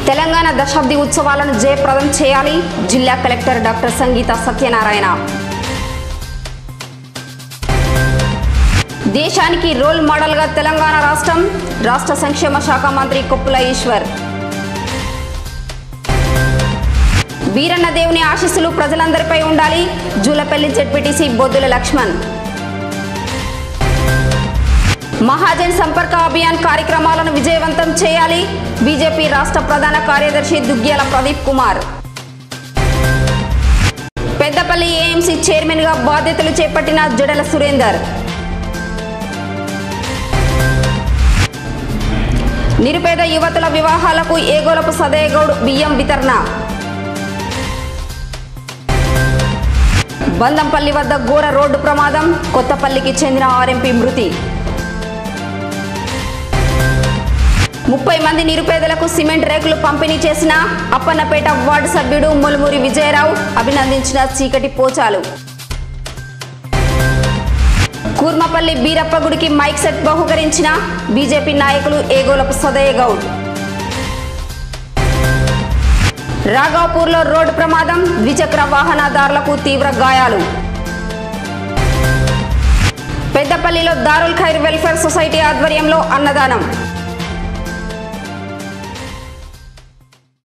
తెలంగాణ దశాబ్ది ఉత్సవాలను జయప్రదం చేయాలి జిల్లా కలెక్టర్ డాక్టర్ సంగీత సత్యనారాయణ దేశానికి రోల్ మోడల్గా తెలంగాణ రాష్ట్రం రాష్ట్ర సంక్షేమ శాఖ మంత్రి కొప్పుల ఈశ్వర్ వీరన్న దేవుని ఆశీస్సులు ప్రజలందరిపై ఉండాలి జూలపల్లి జెడ్పీటీసీ బొద్దుల లక్ష్మణ్ మహాజన్ సంపర్క అభియాన్ కార్యక్రమాలను విజయవంతం చేయాలి బీజేపీ రాష్ట్ర ప్రధాన కార్యదర్శి దుగ్గ్యాల ప్రదీప్ కుమార్ పెద్దపల్లి ఏఎంసీ చైర్మన్ గా బాధ్యతలు చేపట్టిన జడల సురేందర్ నిరుపేద యువతుల వివాహాలకు ఏగోలపు సదయగౌడ్ బియ్యం వితరణ బందంపల్లి వద్ద ఘోర రోడ్డు ప్రమాదం కొత్తపల్లికి చెందిన ఆర్ఎంపీ మృతి ముప్పై మంది నిరుపేదలకు సిమెంట్ రేకులు పంపిణీ చేసిన అప్పన్నపేట వార్డు సభ్యుడు ములుమూరి విజయరావు అభినందించిన చీకటి పోచాలు కూర్మపల్లి బీరప్ప గుడికి మైక్ సెట్ బహుకరించిన బీజేపీ నాయకులు ఏగోలపు సదయ్య గౌడ్ రాఘాపూర్లో రోడ్డు ప్రమాదం ద్విచక్ర వాహనదారులకు తీవ్ర గాయాలు పెద్దపల్లిలో దారుల్ ఖైర్ వెల్ఫేర్ సొసైటీ ఆధ్వర్యంలో అన్నదానం